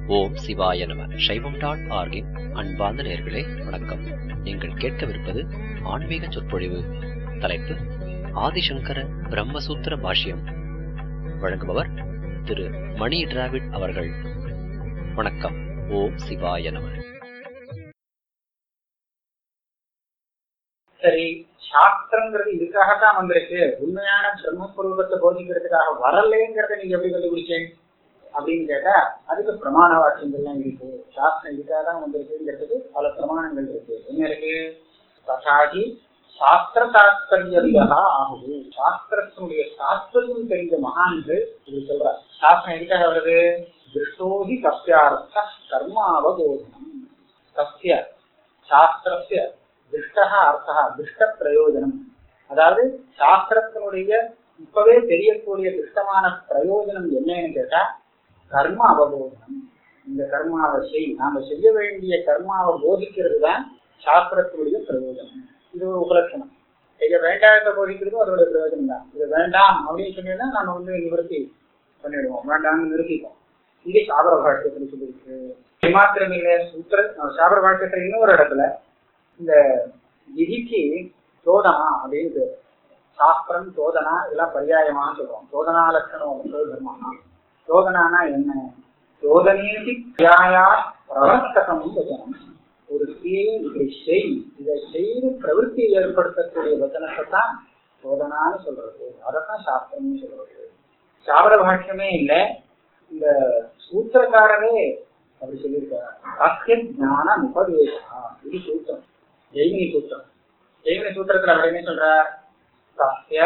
ஓம் சிவாய நம சைவம் டாட் ஆர்கின் அன்பார்ந்த நேர்களே வணக்கம் நீங்கள் கேட்கவிருப்பது ஆன்மீக சொற்பொழிவு தலைப்பு ஆதிசங்கர பிரம்மசூத்திர பாஷ்யம் வழங்குபவர் திரு மணி டிராவிட் அவர்கள் வணக்கம் ஓம் சிவாய நம சரி சாஸ்திரங்கிறது இதுக்காகத்தான் வந்திருக்கு உண்மையான பிரம்மஸ்வரூபத்தை போதிக்கிறதுக்காக வரலைங்கிறத நீங்க எப்படி கண்டுபிடிச்சேன் அப்படின்னு கேட்டா அதுக்கு பிரமாண வாக்கியங்கள்லாம் இருக்கு சாஸ்திரம் இதுக்காக தான் வந்திருக்குங்கிறதுக்கு பல பிரமாணங்கள் இருக்கு என்ன இருக்கு தசாகி சாஸ்திர தாத்பரியவிதா ஆகுது சாஸ்திரத்தினுடைய தாத்பரியம் தெரிந்த மகான்கள் இது சொல்றார் சாஸ்திரம் எதுக்காக வருது திருஷ்டோகி தஸ்யார்த்த கர்மாவபோதனம் தஸ்ய சாஸ்திரஸ்ய திருஷ்டா அர்த்தா திருஷ்ட பிரயோஜனம் அதாவது சாஸ்திரத்தினுடைய இப்பவே தெரியக்கூடிய திருஷ்டமான பிரயோஜனம் என்னன்னு கேட்டா கர்ம அவபோதனம் இந்த கர்மாவை செய் நாம செய்ய வேண்டிய கர்மாவை போதிக்கிறது தான் சாஸ்திரத்தினுடைய பிரயோஜனம் இது ஒரு உபலட்சணம் செய்ய வேண்டாத போதிக்கிறதும் அதோட பிரயோஜனம் தான் இது வேண்டாம் அப்படின்னு சொன்னீங்கன்னா நம்ம வந்து நிவர்த்தி பண்ணிடுவோம் வேண்டாம்னு நிறுத்திப்போம் இது சாபர பாஷ்யத்தில் சொல்லியிருக்கு இது மாத்திரம் இல்லை சூத்திர சாபர பாஷ்யத்துல இன்னொரு இடத்துல இந்த விதிக்கு சோதனா அப்படின்னு பேரு. சாஸ்திரம் சோதனா இதெல்லாம் பரியாயமாக சொல்றோம் சோதனா லட்சணம் தர்மமா சோதனானா என்ன சோதனேதி கிரியாயா பிரவர்த்தகம் வச்சனம் ஒரு கிரியை இதை செய் இதை செய்து பிரவൃத்தி ஏற்படுத்தக்கூடிய வச்சனத்தை தான் சோதனான்னு சொல்றது அதைத்தான் சாஸ்திரம்னு சொல்றது சாபர பாஷ்யமே இல்லை இந்த சூத்திரக்காரரே அப்படி சொல்லியிருக்காரு அத்திய ஞான உபதேசா இது சூத்திரம் ஜெய்மினி சூத்திரம் ஜெய்மினி சூத்திரத்துல அவர் என்ன சொல்றார் சத்திய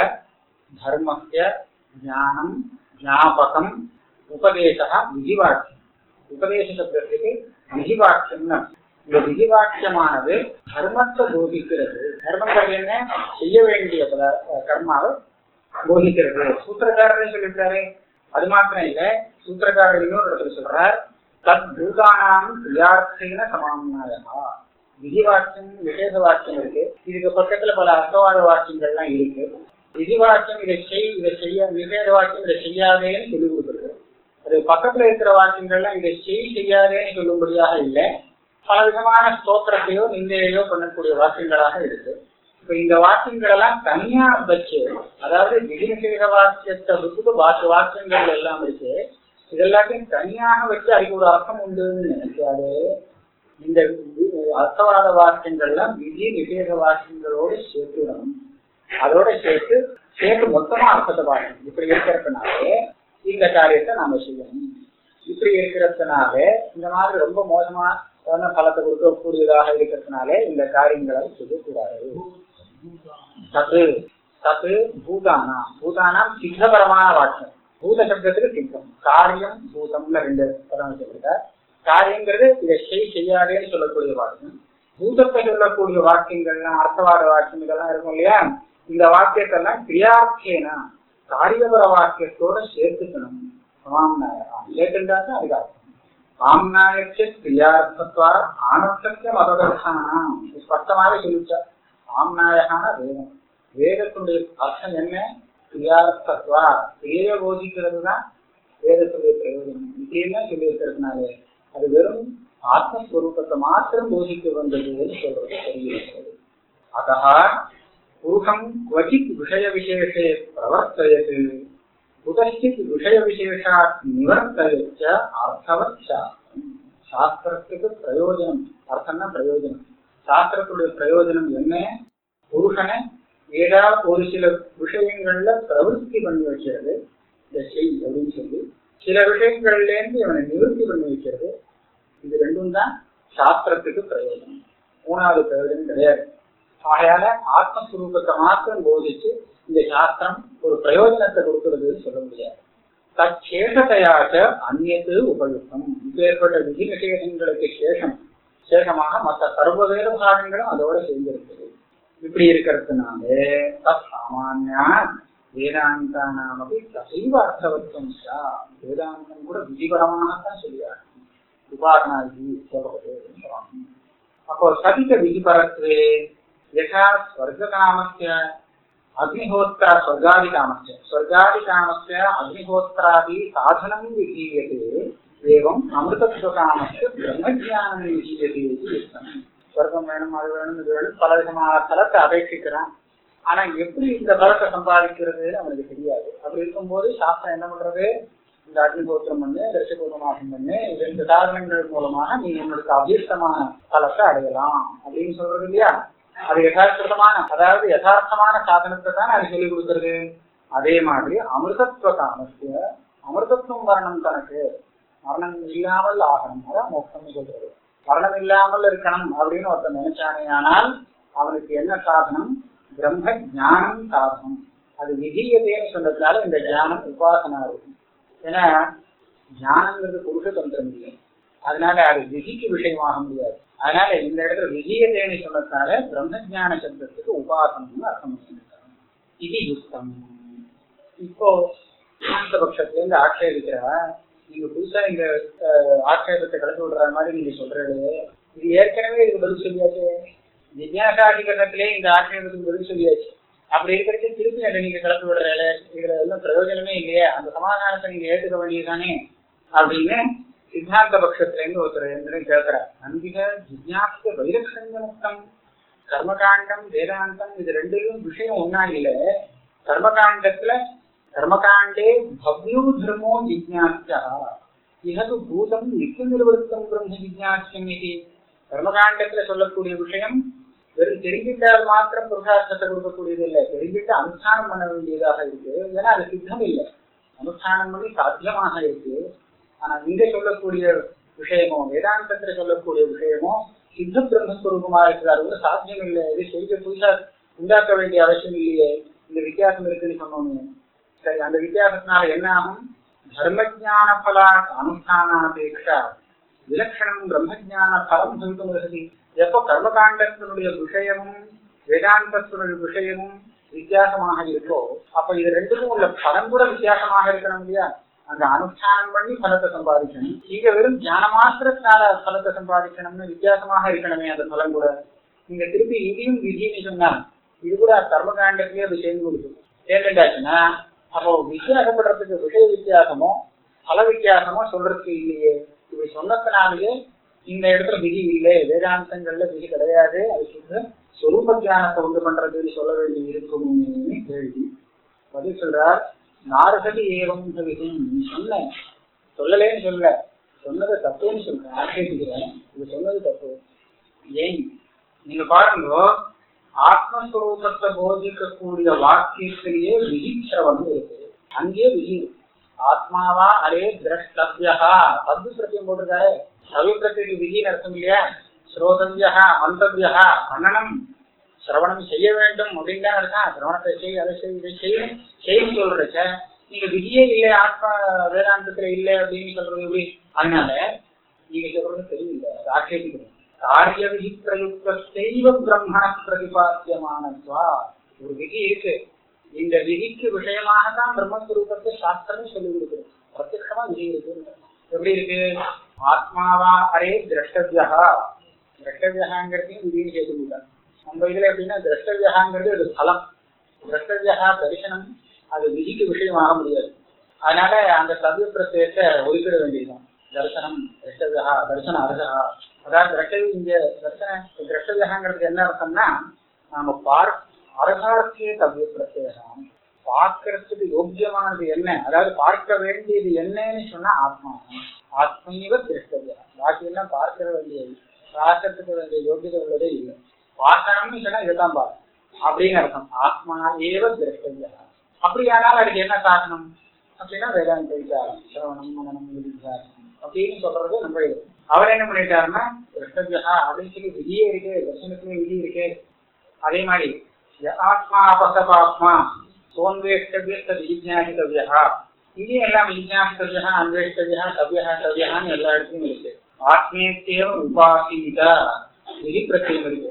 தர்மஸ்ய ஞானம் ஞாபகம் உபதேசா விதிவாக்கியம் உபதேச சப்தத்துக்கு விதிவாக்கியம்னு இந்த விதிவாக்கியமானது தர்மத்தை போதிக்கிறது தர்மங்கிறது என்ன செய்ய வேண்டிய பத- கர்மாவை போதிக்கிறது சூத்திரக்காரரே சொல்லிட்டாரு அது மாத்திரம் இல்ல சூத்திரக்காரர் இன்னொரு இடத்துல சொல்றார் தத் பூதானாம் கிரியார்த்தேன சமானாயா விதி வாக்கியம் விசேஷ வாக்கியம் இருக்கு இதுக்கு பக்கத்துல பல அர்த்தவாத வாக்கியங்கள்லாம் இருக்கு விதி வாக்கியம் இதை செய் இதை செய்ய விசேஷ வாக்கியம் இதை செய்யாதேன்னு சொல்லி கொடுக்குறது அது பக்கத்துல இருக்கிற வாக்கியங்கள்லாம் இதை செய் செய்யாதேன்னு சொல்லும்படியாக இல்லை பல விதமான ஸ்தோத்திரத்தையோ நிந்தையோ பண்ணக்கூடிய வாக்கியங்களாக இருக்கு இப்ப இந்த வாக்கியங்கள் எல்லாம் தனியா வச்சு அதாவது விதிநிஷேக வாக்கியத்தை விட்டு பாக்கி வாக்கியங்கள் எல்லாம் இருக்கு இதெல்லாத்தையும் தனியாக வச்சு அதுக்கு ஒரு அர்த்தம் உண்டுன்னு நினைக்காது இந்த வி- அர்த்தவாத வாக்கியங்கள்லாம் விதி நிஷேக வாக்கியங்களோடு சேர்த்துடணும் அதோட சேர்த்து சேர்த்து மொத்தமா அர்த்தத்தை பார்க்கணும் இப்படி இருக்கிறதுனாலே இந்த காரியத்தை நாம செய்யணும் இப்படி இருக்கிறதுனால இந்த மாதிரி ரொம்ப மோசமா பலத்தை கொடுக்கக்கூடியதாக இருக்கிறதுனாலே இந்த காரியங்களை செய்யக்கூடாது தத்து தத்து பூதானா பூதானாம் சித்தபரமான வாக்கியம் பூத சப்தத்துக்கு சித்தம் காரியம் பூதம்ல ரெண்டு பதம் சொல்லிருக்கார் காரியங்கிறது இதை செய் செய்யாதேன்னு சொல்லக்கூடிய வாக்கியம் பூதத்தை சொல்லக்கூடிய வாக்கியங்கள்லாம் அர்த்தவாத வாக்கியம் இதெல்லாம் இருக்கும் இல்லையா இந்த வாக்கியத்தெல்லாம் கிரியார்த்தேனா காரியபர வாக்கியத்தோட சேர்த்துக்கணும் ஆம்நாயகா சேர்த்துட்டாக்க அதுக்கு அர்த்தம் ஆம்நாயக்க கிரியார்த்தத்வா ஆனந்தத்திய மததர்சனம் ஸ்பஷ்டமாக சொல்லிச்சார் ஆம்நாயகான வேதம் வேதத்துடைய அர்த்தம் என்ன கிரியார்த்தத்வா கிரியை போதிக்கிறது தான் வேதத்துடைய பிரயோஜனம் இப்படியெல்லாம் சொல்லி இருக்கிறதுனாலே அது வெறும் ஆத்மஸ்வரூபத்தை மாத்திரம் போதிக்க வந்ததுன்னு சொல்றது தெரிகிறது அத்தः புருஷம் क्वचित् விஷயவிசேஷே பிரவர்த்தயத் குதச்சித் விஷயவிசேஷாத் நிவர்த்தயச்ச அர்த்தவத் சாஸ்திரம் சாஸ்திரத்துக்கு பிரயோஜனம் அர்த்தம்னா பிரயோஜனம் சாஸ்திரத்துடைய பிரயோஜனம் என்ன புருஷனை ஏதாவது ஒரு சில விஷயங்கள்ல பிரவருத்தி பண்ணி வைக்கிறது இந்த செய் அப்படின்னு சொல்லி சில விஷயங்கள்ல இருந்து இவனை நிவர்த்தி பண்ணி வைக்கிறது இது ரெண்டும் தான் சாஸ்திரத்துக்கு பிரயோஜனம் மூணாவது பிரயோஜனம் கிடையாது ஆகையால ஆத்மஸ்வரூபத்தை மாத்திரம் போதிச்சு இந்த சாஸ்திரம் ஒரு பிரயோஜனத்தை கொடுக்கிறதுன்னு சொல்ல முடியாது தச்சேஷத்தையாக அந்நியத்து உபயுக்தம் இப்பேற்பட்ட விதி நிஷேதங்களுக்கு சேஷம் சேஷமாக மற்ற சர்வவேத பாகங்களும் அதோட சேர்ந்திருக்குது இப்படி இருக்கிறதுனால தத் சாமானியா வேதாந்தானாமபி தசைவ அர்த்தவத்துவம் ஸ்யாத். வேதாந்தம் கூட விதிபரமாகத்தான் சொல்லியாரு உபாசனாதி சொல்றது சொல்றாங்க. அப்போ சதிக விதிபரத்வே யதா ஸ்வர்ககாமஸ்ய அக்னிஹோத்திர ஸ்வர்காதிகாமஸ்ய ஸ்வர்காதிகாமஸ்ய அக்னிஹோத்திராதி சாதனம் விதீயते ஏவம் அமிர்தத்துவகாமத்து பிரம்மஜானம் விஜயதி யுக்தம் சொர்க்கம் வேணும் அது வேணும் இது வேணும் பல விதமான பலத்தை அபேட்சிக்கிறான் ஆனா எப்படி இந்த பலத்தை சம்பாதிக்கிறதுன்னு அவனுக்கு தெரியாது அப்படி இருக்கும்போது சாஸ்திரம் என்ன பண்றது இந்த அக்னிகோத்திரம் பண்ணு ரசகோதமாசம் பண்ணு இது இந்த சாதனங்கள் மூலமாக நீ உன்னோட அபீஷ்டமான பலத்தை அடையலாம் அப்படின்னு சொல்றது இல்லையா அது யதார்த்தமான அதாவது யதார்த்தமான சாதனத்தை தான் அது சொல்லிக் கொடுக்கறது அதே மாதிரி அமிர்தத்துவ காமத்திய அமிர்தத்துவம் வரணும் தனக்கு மரணம் இல்லாமல் ஆகணும் அதான் மோட்சம்னு சொல்றது மரணம் இல்லாமல் இருக்கணும் அப்படின்னு ஒருத்தன் நினைச்சானே ஆனால் அவனுக்கு என்ன சாதனம் பிரம்ம ஞானம் சாதனம் அது விதியதேன்னு சொன்னதுனால இந்த ஞானம் உபாசனா இருக்கும் ஏன்னா ஞானங்கிறது புருஷ தந்திரம் இல்லை அதனால அது விதிக்கு விஷயமாக முடியாது அதனால இந்த இடத்துல விஜயதேன்னு சொன்னதுனால பிரம்ம ஞான சப்தத்துக்கு உபாசனம்னு அர்த்தம் பண்ணிருக்காங்க இது யுக்தம் இப்போ சாந்த பட்சத்துல இருந்து ஆட்சேபிக்கிறா நீங்க புதுசா இந்த அஹ், ஆட்சேபத்தை கலந்து விடுற மாதிரி நீங்க சொல்றது இது ஏற்கனவே இதுக்கு பதில் சொல்லியாச்சு விஜயாசாதிகரணத்திலே இந்த ஆட்சேபத்துக்கு பதில் சொல்லியாச்சு அப்படி இருக்கிறது திருப்பி அதை நீங்க கலந்து விடுறல இதுல எல்லாம் பிரயோஜனமே இல்லையே அந்த சமாதானத்தை நீங்க ஏற்றுக்க வேண்டியதுதானே அப்படின்னு சித்தாந்த பட்சத்துல இருந்து ஒருத்தர் என்று கேட்கிறார் அன்பிக ஜிஜ்ஞாசிக்க வைரக்ஷங்க முக்தம் கர்மகாண்டம் வேதாந்தம் இது ரெண்டிலும் விஷயம் ஒன்னா இல்ல கர்மகாண்டத்துல கர்மகாண்டே பவ்யோ தர்மோ ஜிஜ்ஞாசியா இஹது பூதம் நித்திய நிர்வருத்தம் பிரம்ம ஜிஜ்ஞாசியம் இது கர்மகாண்டத்துல சொல்லக்கூடிய விஷயம் வெறும் தெரிஞ்சிட்டால் மாத்திரம் புருஷார்த்தத்தை கொடுக்கக்கூடியது இல்லை தெரிஞ்சிட்டு அனுஷ்டானம் பண்ண வேண்டியதாக இருக்கு ஏன்னா அது சித்தம் இல்லை அனுஷ்டானம் பண்ணி சாத்தியமாக இருக்கு ஆனா இங்க சொல்லக்கூடிய விஷயமோ வேதாந்தத்துல சொல்லக்கூடிய விஷயமோ சித்த பிரம்மஸ்வரூபமா இருக்கிறாரு சாத்தியம் இல்லை இது செய்ய புதுசா உண்டாக்க வேண்டிய அவசியம் இல்லையே இந்த வித்தியாசம் இருக்குன்னு சொன்னோமே சரி அந்த வித்தியாசத்தினால என்ன ஆகும் தர்மஜான பலா அனுஷ்டானாபேட்சா விலட்சணம் பிரம்மஜான பலம் சொல்லுவது எப்போ கர்மகாண்டத்தினுடைய விஷயமும் வேதாந்தத்தினுடைய விஷயமும் வித்தியாசமாக இருக்கோ அப்ப இது ரெண்டுக்கும் உள்ள பலம் கூட வித்தியாசமாக இருக்கணும் இல்லையா அங்க அனுஷ்டானம் பண்ணி பலத்தை சம்பாதிக்கணும் இங்க வெறும் ஞான மாத்திரத்தினால பலத்தை சம்பாதிக்கணும்னு வித்தியாசமாக இருக்கணுமே அந்த பலம் கூட நீங்க திருப்பி இதையும் விதின்னு சொன்னா இது கூட கர்மகாண்டத்திலேயே அது சேர்ந்து கொடுக்கும் சேர்ந்துட்டாச்சுன்னா அப்போ வித்தியாசப்படுறதுக்கு விஷய வித்தியாசமோ பல வித்தியாசமோ சொல்றதுக்கு இல்லையே இப்படி சொன்னதுனாலேயே இந்த இடத்துல விதி இல்லை வேதாந்தங்கள்ல விதி கிடையாது அது சொல்ற சொரூப தியானத்தை உண்டு பண்றதுன்னு சொல்ல வேண்டி இருக்கும்னு கேள்வி பதில் சொல்றார் நாரகதி ஏவம் விதிம் நீ சொன்ன சொல்லலேன்னு சொல்ல சொன்னதை தப்புன்னு சொல்றேன் ஆட்சேபிக்கிறேன் இது சொன்னது தப்பு ஏன் நீங்க பாருங்க ஆத்மஸ்வரூபத்தை போதிக்கக்கூடிய வாக்கியத்திலேயே விதிச்சிரவம் இருக்கு அங்கேயே விதி இருக்கு. ஆத்மாவா அரே திரஷ்டவ்யா பத்து பிரத்தியம் போட்டிருக்காரு சவிப்பிரத்திக்கு விதின்னு அர்த்தம் இல்லையா ஸ்ரோதவ்யா மந்தவ்யா மன்னனம் சிரவணம் செய்ய வேண்டும் அப்படின்னு தான் அர்த்தம் சிரவணத்தை செய் அதை செய் இதை செய்யணும் செய்யும் சொல்றச்ச நீங்க விதியே இல்லை ஆத்மா வேதாந்தத்துல இல்லை அப்படின்னு சொல்றது எப்படி அதனால நீங்க சொல்றது தெரியல அது ஆட்சேபிக்கணும் காரிய விதி பிரயுக்த செய்வ பிரம்மண பிரதிபாத்தியமானத்வா ஒரு விதி இருக்கு இந்த விதிக்கு விஷயமாக தான் பிரம்மஸ்வரூபத்தை சாஸ்திரமே சொல்லி கொடுக்குது பிரத்யமா விதி இருக்கு எப்படி இருக்கு ஆத்மாவா அரே திரஷ்டவியா திரஷ்டவியாங்கிறதையும் விதின்னு சேர்த்துக்கிட்டாங்க நம்ம இதுல எப்படின்னா திரஷ்டவியாங்கிறது ஒரு ஸ்தலம் திரஷ்டவியா தரிசனம் அது விதிக்கு விஷயமாக முடியாது அதனால அந்த சவ்ய பிரத்யத்தை ஒதுக்கிட வேண்டியதுதான் தரிசனம் திரஷ்டவியா தரிசன அர்ஹா அதாவது திரஷ்டவி இங்க தரிசன திரஷ்டவியாங்கிறதுக்கு என்ன அர்த்தம்னா நாம பார் அர்ஹார்த்திய சவ்ய பிரத்யேகம் பார்க்கறதுக்கு யோக்கியமானது என்ன அதாவது பார்க்க வேண்டியது என்னன்னு சொன்னா ஆத்மா ஆத்மீவ திரஷ்டவியா பாக்கி எல்லாம் பார்க்கிற வேண்டியது பார்க்கறதுக்கு வேண்டிய யோகியதை உள்ளதே இல்லை பார்க்கணும்னு சொன்னா இதுதான் பாரு அப்படின்னு அர்த்தம் ஆத்மா ஏவ திரஷ்டவியா அப்படியானால் அதுக்கு என்ன காரணம் அப்படின்னா வேதாந்த விசாரம் சிரவணம் மனநம் விசாரம் அப்படின்னு சொல்றது நம்ம இது அவர் என்ன பண்ணிட்டாருன்னா திரஷ்டவியா அப்படின்னு சொல்லி விதியே இருக்கு தர்சனத்துலயே விதி இருக்கு அதே மாதிரி ய ஆத்மா அபசபாத்மா சோன்வேஷ்டவிய விஜிஜாசித்தவியா இது எல்லாம் விஜிஜாசித்தவியா அன்வேஷ்டவியா தவ்யா தவ்யான்னு எல்லா இடத்துலயும் இருக்கு ஆத்மேத்தேவ உபாசீத விதி பிரச்சனை இருக்கு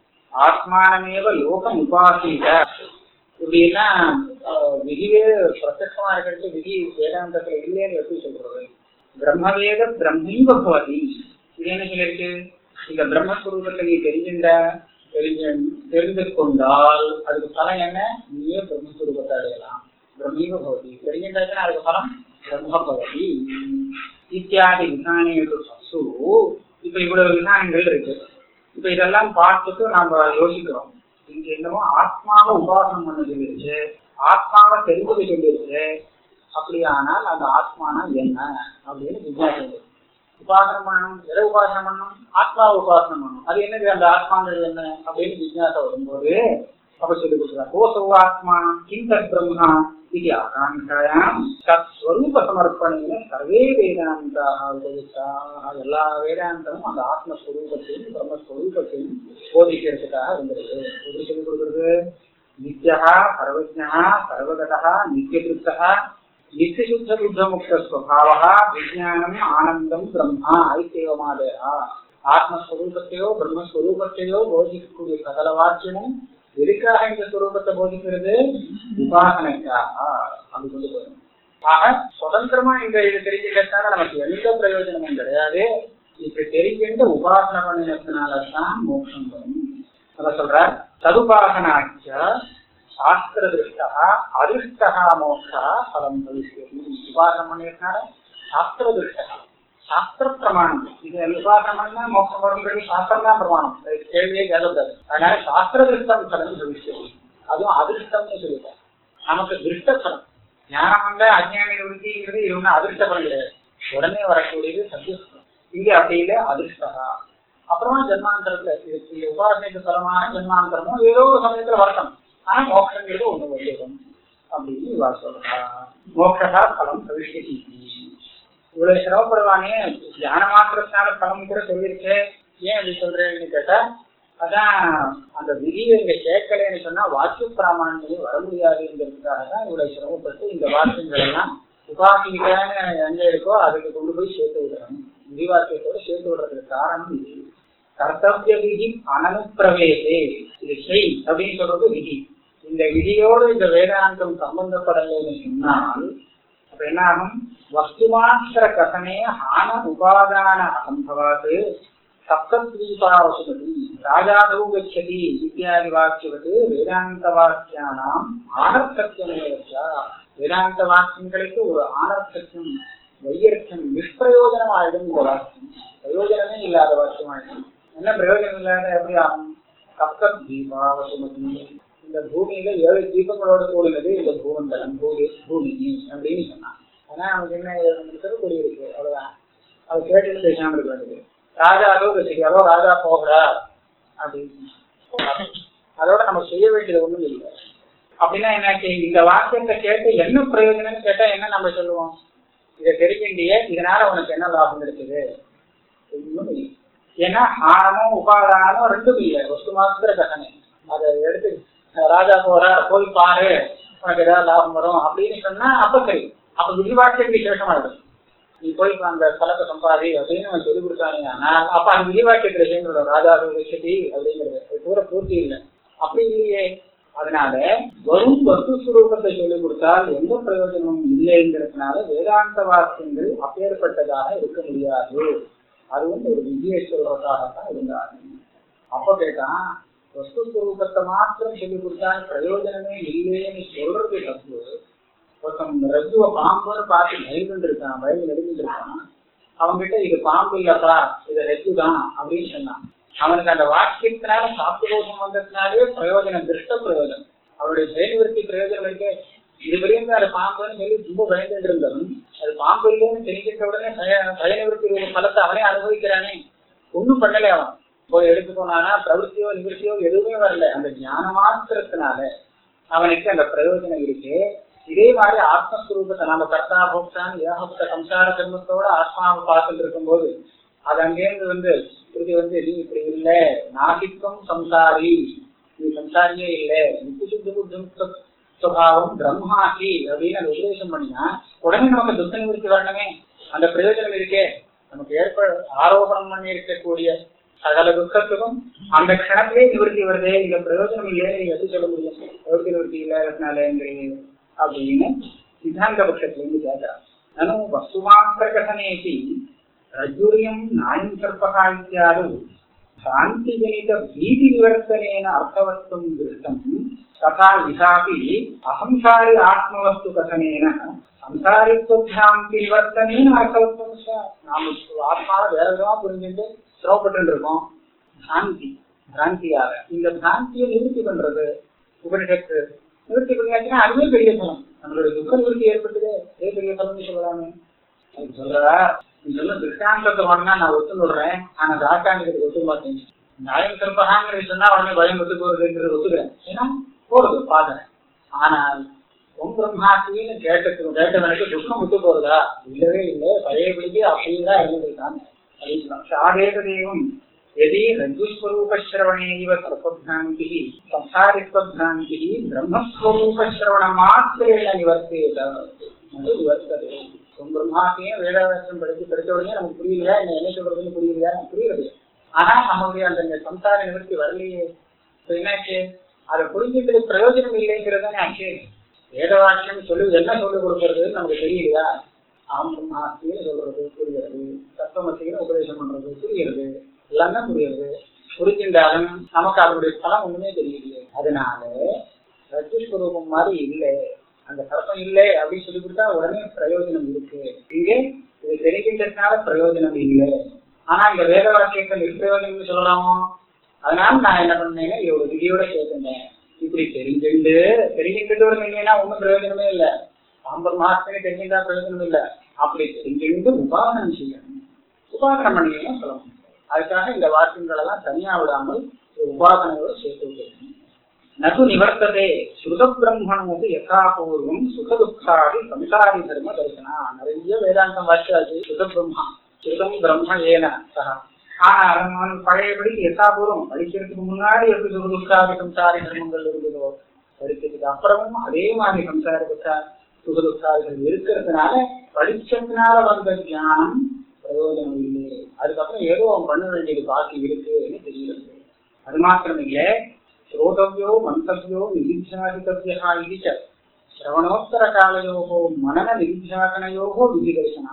ஆத்மானமேவ லோகம் உபாசீத இப்படி எல்லாம் ஆஹ், விதிவே பிரத்யமா இருக்கிறது விதி வேதாந்தத்துல இல்லைன்னு எப்படி சொல்றது பிரம்மவேத பிரம்மீவ பவதி இது என்ன சொல்லிருக்கு இந்த பிரம்மஸ்வரூபத்தை நீ தெரிஞ்சின்ற தெரிஞ்ச தெரிந்து கொண்டால் அதுக்கு பலம் என்ன நீயே பிரம்மஸ்வரூபத்தை அடையலாம் பிரம்மீவ பவதி தெரிஞ்சின்றாச்சுன்னா அதுக்கு பலம் பிரம்ம பவதி இத்தியாதி விசானேஷு சத்சு இப்ப இவ்வளவு விசானங்கள் இருக்கு இப்ப இதெல்லாம் பார்த்துட்டு நாம யோசிக்கிறோம் இங்க என்னமோ ஆத்மாவை உபாசனம் பண்ண சொல்லிருச்சு ஆத்மாவை தெரிஞ்சுக்க சொல்லிருச்சு அப்படியானால் அந்த ஆத்மானா என்ன அப்படின்னு வித்தியாசம் இருக்கு. உபாசனம் பண்ணணும் எதை உபாசனம் பண்ணணும் ஆத்மாவை உபாசனம் பண்ணணும் அது என்னது அந்த ஆத்மாங்கிறது என்ன அப்படின்னு ஜிஜ்ஞாசை வரும்போது அப்ப சொல்லி கொடுக்குறார் கோசோ ஆத்மா கிம் தத் பிரம்மா இது ஆகாங்காயாம் தத் ஸ்வரூப சமர்ப்பணேன சர்வே வேதாந்தாக உபயுக்தாக எல்லா வேதாந்தமும் அந்த ஆத்மஸ்வரூபத்தையும் பிரம்மஸ்வரூபத்தையும் போதிக்கிறதுக்காக இருந்திருக்கு எப்படி சொல்லி கொடுக்குறது நித்யா சர்வஜா சர்வகதா நித்தியகிருத்தா நித்தியசுத்த புத்த முக்த ஸ்வபாவ விஜயானம் ஆனந்தம் பிரம்மா ஐத்தேவமாதயா ஆத்மஸ்வரூபத்தையோ பிரம்மஸ்வரூபத்தையோ போதிக்கக்கூடிய சகல வாக்கியமும் எதுக்காக இந்த ஸ்வரூபத்தை போதிக்கிறது உபாசனைக்காக அப்படி கொண்டு போயிடும் ஆக சுதந்திரமா இந்த இது தெரிஞ்சுக்கிறதுனால நமக்கு எந்த பிரயோஜனமும் கிடையாது இப்படி தெரிஞ்சுட்டு உபாசனை பண்ணினதுனாலதான் மோட்சம் வரும் அத சொல்ற ததுபாசனாச்ச சாஸ்திர திருஷ்டா அதிருஷ்டா மோட்சா பலம் பவிஷ்யதி உபாசனம் பண்ணியிருக்கார சாஸ்திர திருஷ்டா சாஸ்திர பிரமாணம் இது உபாசனம் பண்ணா மோட்சம் வருங்கிறது சாஸ்திரம் தான் பிரமாணம் இது கேள்வியே கேட்கக்கூடாது அதனால சாஸ்திர திருஷ்டம் பலம் பவிஷ்யதி அதுவும் அதிருஷ்டம்னு சொல்லிட்டார் நமக்கு திருஷ்ட பலம் ஞானம் வந்த அஜ்ஞானி விருத்திங்கிறது இவங்க அதிர்ஷ்ட பலம் கிடையாது உடனே வரக்கூடியது சத்தியஸ்தம் இங்க அப்படி இல்லை அதிர்ஷ்டா அப்புறமா ஜென்மாந்தரத்துல இதுக்கு உபாசனைக்கு பலமான ஜென்மாந்தரமும் ஏதோ ஒரு சமயத்துல வரட்டும் ஆனா மோட்சங்கிறது ஒண்ணு வந்துடும் அப்படின்னு இவா சொல்றா மோட்சா பலம் பவிஷ்யதி இவ்வளவு சிரமப்படுவானே தியான மாத்திரத்தினால பலம் கூட சொல்லியிருக்கு ஏன் அப்படி சொல்றேன்னு கேட்டா அதான் அந்த விதியை இங்க கேட்கலன்னு சொன்னா வாக்கு பிராமணியம் வர முடியாதுங்கிறதுக்காக தான் இவ்வளவு சிரமப்பட்டு இந்த வாக்கியங்கள் எல்லாம் உபாசிக்கான எங்க இருக்கோ அதுக்கு கொண்டு போய் சேர்த்து விடணும் விதிவாக்கியத்தோட சேர்த்து விடுறதுக்கு காரணம் இது கர்த்தவிய விதி அனனுப்பிரவேசே இது செய் அப்படின்னு சொல்றது விதி இந்த விதியோடு இந்த வேதாந்தம் சம்பந்தப்படலைன்னு சொன்னால் அப்ப என்ன ஆகும் வஸ்துமாத்திர கசனே ஹான உபாதான அசம்பவாது சப்தத்வீபாவசுபதி ராஜாதௌ கச்சதி இத்தியாதி வாக்கியவது வேதாந்த வாக்கியானாம் ஆனர்த்தத்தியமேவச்ச வேதாந்த வாக்கியங்களுக்கு ஒரு ஆனர்த்தத்தியம் வையர்த்தம் நிஷ்பிரயோஜனம் ஆயிடும் இந்த வாக்கியம் பிரயோஜனமே இல்லாத வாக்கியம் ஆயிடும் என்ன பிரயோஜனம் இல்லாத எப்படி ஆகும் சப்தத் தீபாவசுமதி இந்த பூமியில ஏழு தீபங்களோட கூடினது இந்த பூமண்டலம் பூமி பூமி அப்படின்னு சொன்னான் ஆனா அவனுக்கு என்ன இருக்கிறது கூடி இருக்கு அவ்வளவுதான் அதை கேட்டுட்டு பேசாம இருக்க வேண்டியது ராஜா அதோ ரசிக்காரோ ராஜா போகிறா அப்படின்னு அதோட நம்ம செய்ய வேண்டியது ஒண்ணும் இல்லை அப்படின்னா என்ன இந்த வாக்கியத்தை கேட்டு என்ன பிரயோஜனம்னு கேட்டா என்ன நம்ம சொல்லுவோம் இதை தெரிஞ்சுண்டியே இதனால உனக்கு என்ன லாபம் இருக்குது ஒண்ணும் இல்லை ஏன்னா ஆணமும் உபாதானமும் ரெண்டும் இல்லை வஸ்து மாத்திர கசனை அதை எடுத்து ராஜா போறா போய் பாரு உனக்கு ஏதாவது லாபம் வரும் அப்படின்னு சொன்னா அப்ப சரி அப்ப விரிவாக்கியம் விசேஷமாயிடும் நீ போய் அந்த ஸ்தலத்தை சம்பாதி அப்படின்னு அவன் சொல்லி கொடுத்தானே ஆனால் அப்ப அந்த விரிவாக்கியத்துல சேர்ந்து ராஜா விஷயத்தி அப்படிங்கிறது அது பூரா பூர்த்தி இல்லை அப்படி இல்லையே அதனால வரும் வஸ்து சுரூபத்தை சொல்லிக் கொடுத்தால் எந்த பிரயோஜனமும் இல்லைங்கிறதுனால வேதாந்த வாக்கியங்கள் அப்பேற்பட்டதாக இருக்க முடியாது அதுவும் ஒரு விஜய சொல்றதாகத்தான் இருந்தாங்க அப்ப கேட்டான் வஸ்து சுரூபத்தை மாத்திரம் சொல்லிக் கொடுத்தா பிரயோஜனமே இல்லைன்னு சொல்றது தப்பு ஒருத்தன் ரஜுவ பாம்புன்னு பார்த்து பயந்துட்டு இருக்கான் வயது நெருங்கிட்டு இருக்கான் அவன்கிட்ட இது பாம்பு இல்லப்பா இது ரெஜு தான் அப்படின்னு சொன்னான் அவனுக்கு அந்த வாக்கியத்தினால சாப்பிடுவோம் வந்ததுனாலே பிரயோஜனம் திருஷ்ட பிரயோஜனம் அவருடைய செயல்வருத்தி பிரயோஜனம் இருக்கு இதுவரையும் அது பாம்புன்னு சொல்லி ரொம்ப பயந்துட்டு இருந்தவன் அது பாம்பு இல்லைன்னு தெரிஞ்சிட்ட உடனே பயனிவருத்தி பலத்தை அவனே அனுபவிக்கிறானே ஒண்ணும் பண்ணல அவன் போய் எடுத்து போனானா பிரவருத்தியோ நிவர்த்தியோ எதுவுமே வரல அந்த ஞான மாத்திரத்தினால அவனுக்கு அந்த பிரயோஜனம் இருக்கு இதே மாதிரி ஆத்மஸ்வரூபத்தை நம்ம கர்த்தா போக்தான் ஏகப்பட்ட சம்சார கர்மத்தோட ஆத்மாவை பார்த்துட்டு இருக்கும்போது அது அங்கேருந்து வந்து திருப்பி வந்து நீ இப்படி இல்லை நாசிக்கம் சம்சாரி நீ சம்சாரியே இல்லை நித்திசுத்த புத்த சுவாவம் பிரம்மாசி அப்படின்னு அந்த உபதேசம் பண்ணினா உடனே நமக்கு துக்க நிவர்த்தி வரணுமே அந்த பிரயோஜனம் இருக்கே நமக்கு ஏற்ப ஆரோபணம் பண்ணி இருக்கக்கூடிய சகல துக்கத்துக்கும் அந்த க்ஷணத்திலே நிவர்த்தி வருதே இந்த பிரயோஜனம் இல்லையே நீங்க எப்படி சொல்ல முடியும் நிவர்த்தி நிவர்த்தி இல்லாததுனாலங்கிறீங்க அப்படின்னு சித்தாந்த பட்சத்துல இருந்து கேட்கிறான் நனு வஸ்துமாத்திர கசனேபி ரஜுரியம் நாயம் சர்பகா இத்தியாது சாந்திஜனித பீதி நிவர்த்தனேன அர்த்தவத்துவம் திருஷ்டம் ததா இதாபி அகம்சாரி ஆத்மவஸ்து கசனேன சம்சாரித்வம் நிவர்த்தனைன்னு அர்த்தவத்தம் நாம ஆத்மாவை வேற விதமா புரிஞ்சுட்டு சிரமப்பட்டு இருக்கோம் சாந்தி பிராந்தியாக இந்த பிராந்தியை நிவர்த்தி பண்றது உபனிஷத்து நிவர்த்தி பண்ணியாச்சுன்னா அதுவே பெரிய பலம் நம்மளுடைய துக்க நிவர்த்தி ஏற்பட்டது அதே பெரிய பலம்னு சொல்லலாமே அதுக்கு சொல்றா நீ சொல்ல திருஷ்டாந்தத்தை வேணா நான் ஒத்து விடுறேன் ஆனா ராசாந்தத்துக்கு ஒத்து மாட்டேன் நியாயம் கற்பகாங்கிறது சொன்னா உடனே பயம் ஒத்து போறதுங்கிறது ஒத்துக்கிறேன் ஏன்னா போறது பாக்குறேன் ஆனால் உன் பிரம்மாசின்னு கேட்டதுக்கு கேட்டவனுக்கு துக்கம் விட்டு போறதா இல்லவே இல்லை பழையபடிக்கு அப்படியே தான் இருந்திருக்கான் அப்படின்னு சொன்னான் சாதேக தெய்வம் यदि रज्जुस्वरूपश्रवणेव सर्पभ्रान्तिः संसारित्वभ्रान्तिः ब्रह्मस्वरूपश्रवणमात्रेण निवर्तेत அது நிவர்த்தது உன் பிரம்மாசியும் வேதாவாசம் படிச்சு படிச்ச உடனே நமக்கு புரியலையா என்ன என்ன சொல்றதுன்னு புரியலையா எனக்கு புரியுது ஆனா நம்மளுடைய அந்த சம்சார நிவர்த்தி வரலையே இப்ப என்னாச்சு அதை புரிஞ்சுக்கிறது பிரயோஜனம் இல்லைங்கிறது தானே ஆச்சு வேதவாக்கியம் சொல்லி என்ன சொல்லிக் கொடுக்கறது நமக்கு தெரியலையா ஆம் பிரம்மாசின்னு சொல்றது புரிகிறது தத்துவமசின்னு உபதேசம் பண்றது புரிகிறது எல்லாமே புரியுது புரிஞ்சின்றாலும் நமக்கு அதனுடைய பலம் ஒண்ணுமே தெரியலையே அதனால ரஜஸ்வரூபம் மாதிரி இல்லை அந்த சர்ப்பம் இல்லை அப்படின்னு சொல்லி கொடுத்தா உடனே பிரயோஜனம் இருக்கு இங்கே இது தெரிகின்றதுனால பிரயோஜனம் இல்லை ஆனா இந்த வேத வாக்கியங்கள் நிற்பிரயோஜனம்னு சொல்லலாமோ அதனால நான் என்ன பண்ணேன்னா இவ்வளவு விதியோட கேட்கிறேன் இப்படி தெரிஞ்சுண்டு தெரிஞ்சுக்கிட்டு ஒரு இல்லைன்னா ஒண்ணும் பிரயோஜனமே இல்லை சாம்பர் மாசத்துக்கு தெரிஞ்சுட்டா பிரயோஜனம் இல்லை அப்படி தெரிஞ்சுண்டு உபாசனம் செய்யணும் உபாசனம் பண்ணீங்கன்னா சொல்லணும் அதுக்காக இந்த வாக்கியங்கள் எல்லாம் தனியா விடாமல் உபாசனையோட சேர்த்து விட்டுருக்கணும் நது நிவர்த்ததே சுத பிரம்மணமுக்கு யதாபூர்வம் சுக துக்காதி சம்சாரி தர்ம தரிசனா நிறைய வேதாந்தம் வாசிச்சாச்சு சுத பிரம்மா சுதம் பிரம்ம ஏன சகா ஆனா அவன் பழையபடி யதாபூர்வம் படிக்கிறதுக்கு முன்னாடி எப்படி சுக துக்காதி சம்சாரி தர்மங்கள் இருந்ததோ படிக்கிறதுக்கு அப்புறமும் அதே மாதிரி சம்சார துக்கா சுக துக்காதிகள் இருக்கிறதுனால படிச்சதுனால வந்த ஞானம் பிரயோஜனம் இல்லை அதுக்கப்புறம் ஏதோ அவன் பண்ண வேண்டியது பாக்கி இருக்குன்னு தெரிகிறது அது மாத்திரம் இல்லை श्रोतव्यो मन्तव्यो निधिध्यासितव्यः इति च श्रवणोत्तरकालयोः मनननिधिध्यासनयोः विधिदर्शना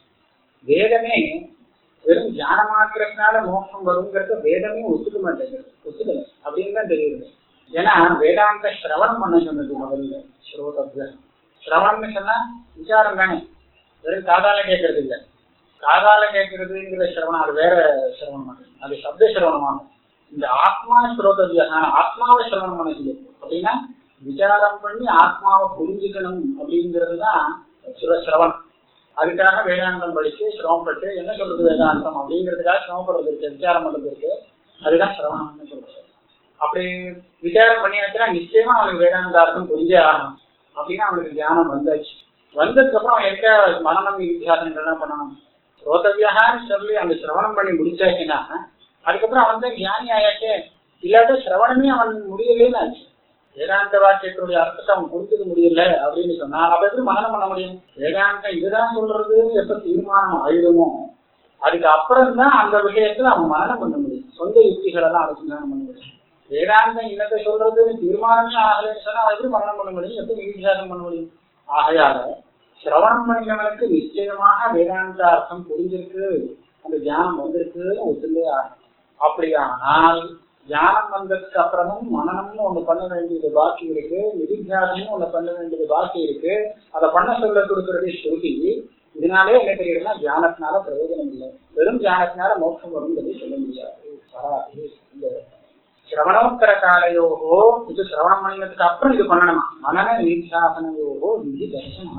வேதமே வெறும் தியான மாத்திரத்தினால மோட்சம் வருங்கிறத வேதமே ஒத்துக்க மாட்டேங்குது ஒத்துக்கல அப்படின்னு தான் தெரியுது ஏன்னா வேதாந்த சிரவணம் பண்ண சொன்னது முதல்ல ஸ்ரோதவ்ய சிரவணம்னு சொன்னா விசாரம் தானே வெறும் காதால கேட்கறது இல்லை காதால கேட்கறதுங்கிற சிரவணம் அது வேற சிரவணம் அது சப்த சிரவணமாகும் இந்த ஆத்மா ஸ்ரோதவியான ஆத்மாவை சிரவணம் பண்ண சொல்லு அப்படின்னா விசாரம் பண்ணி ஆத்மாவை புரிஞ்சுக்கணும் அப்படிங்கிறது தான் சிரவணம் அதுக்காக வேதாந்தம் படிச்சு சிரமப்பட்டு என்ன சொல்றது வேதாந்தம் அப்படிங்கிறதுக்காக சிரமப்படுறது இருக்கு விசாரம் பண்றது இருக்கு அதுதான் சிரவணம்னு சொல்றது அப்படி விசாரம் பண்ணியாச்சுன்னா நிச்சயமா அவனுக்கு வேதாந்தார்த்தம் புரிஞ்சே ஆகணும் அப்படின்னா அவனுக்கு தியானம் வந்தாச்சு வந்ததுக்கு அப்புறம் அவன் எங்க மனநம் வித்தியாசங்கள்லாம் பண்ணணும் ஸ்ரோதவியான்னு சொல்லி அந்த சிரவணம் பண்ணி முடிச்சாச்சுன்னா அதுக்கப்புறம் அவன் தான் ஞானி ஆயாச்சே இல்லாட்ட சிரவணமே அவன் முடியலேன்னு ஆச்சு வேதாந்த வாக்கியத்தினுடைய அர்த்தத்தை அவன் புரிஞ்சுக்க முடியல அப்படின்னு சொன்னா அப்ப எப்படி மனநம் பண்ண முடியும் வேதாந்தம் இதுதான் சொல்றது எப்ப தீர்மானம் ஆயிடுமோ அதுக்கு அப்புறம் தான் அந்த விஷயத்துல அவன் மனநம் பண்ண முடியும் சொந்த யுக்திகள் எல்லாம் அனுசந்தானம் பண்ண முடியும் வேதாந்தம் இன்னத்தை சொல்றதுன்னு தீர்மானமே ஆகலைன்னு சொன்னா அவன் எப்படி மனநம் பண்ண முடியும் எப்படி விசாரம் பண்ண முடியும் ஆகையால சிரவணம் பண்ணினவனுக்கு நிச்சயமாக வேதாந்த அர்த்தம் புரிஞ்சிருக்கு அந்த தியானம் வந்திருக்குன்னு ஒத்துலே ஆகும் அப்படியானால் தியானம் வந்ததுக்கு அப்புறமும் மனநம்னு ஒண்ணு பண்ண வேண்டியது பாக்கி இருக்கு நிதித்தியாசம்னு ஒண்ணு பண்ண வேண்டியது பாக்கி இருக்கு அதை பண்ண சொல்ல கொடுக்கறது ஸ்ருதி இதனாலே என்ன தெரியுதுன்னா தியானத்தினால பிரயோஜனம் இல்லை வெறும் தியானத்தினால மோட்சம் வரும்ன்றது சொல்ல முடியாது வராது. இந்த சிரவணோத்தர காலையோகோ இது சிரவணம் பண்ணினதுக்கு அப்புறம் இது பண்ணணுமா மனன நிதித்தியாசனயோகோ விதி தர்சனா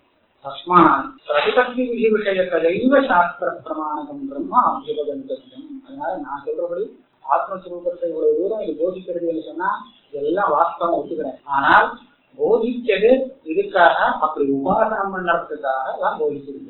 தஸ்மாத் பிரதிபத்தி விதி விஷயத்தைவ சாஸ்திர பிரமாணகம் பிரம்மா அபியுபகந்தம் அதனால நான் சொல்றபடி ஆத்மஸ்வரூபத்தை இவ்வளவு தூரம் இது போதிக்கிறது என்று சொன்னா இதெல்லாம் வாஸ்தவம் ஒத்துக்கிறேன் ஆனால் போதிச்சது இதுக்காக அப்படி உபாசனம் பண்ணறதுக்காக எல்லாம் போதிச்சிருக்கு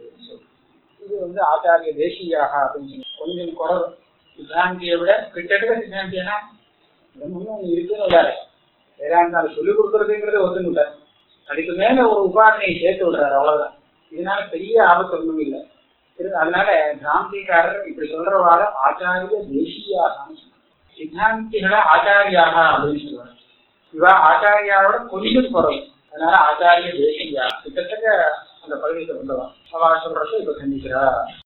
இது வந்து ஆச்சாரிய தேசியாக அப்படின்னு சொல்லி கொஞ்சம் குறவு சித்தாந்தியை விட கிட்டத்தட்ட சித்தாந்தியனா பிரம்மன்னு ஒண்ணு இருக்குன்னு விடாரு வேதாந்தால சொல்லிக் கொடுக்கறதுங்கிறது ஒத்துன்னு விட்டாரு அதுக்கு மேல ஒரு உபாதனையை சேர்த்து விடுறாரு அவ்வளவுதான் இதனால பெரிய ஆபத்து ஒண்ணும் இல்லை திரு- அதனால கிராந்திகாரர் இப்படி சொல்றவாட ஆச்சாரிய தேசியாக சித்தாந்திகளை ஆச்சாரியாக அப்படின்னு சொல்லுவாங்க இவ ஆச்சாரியாவோட கொஞ்சம் குறவு அதனால ஆச்சாரிய தேசியா கிட்டத்தட்ட அந்த பதவிக்கு வந்தவா அவ சொல்றதை இப்ப கண்டிக்கிறா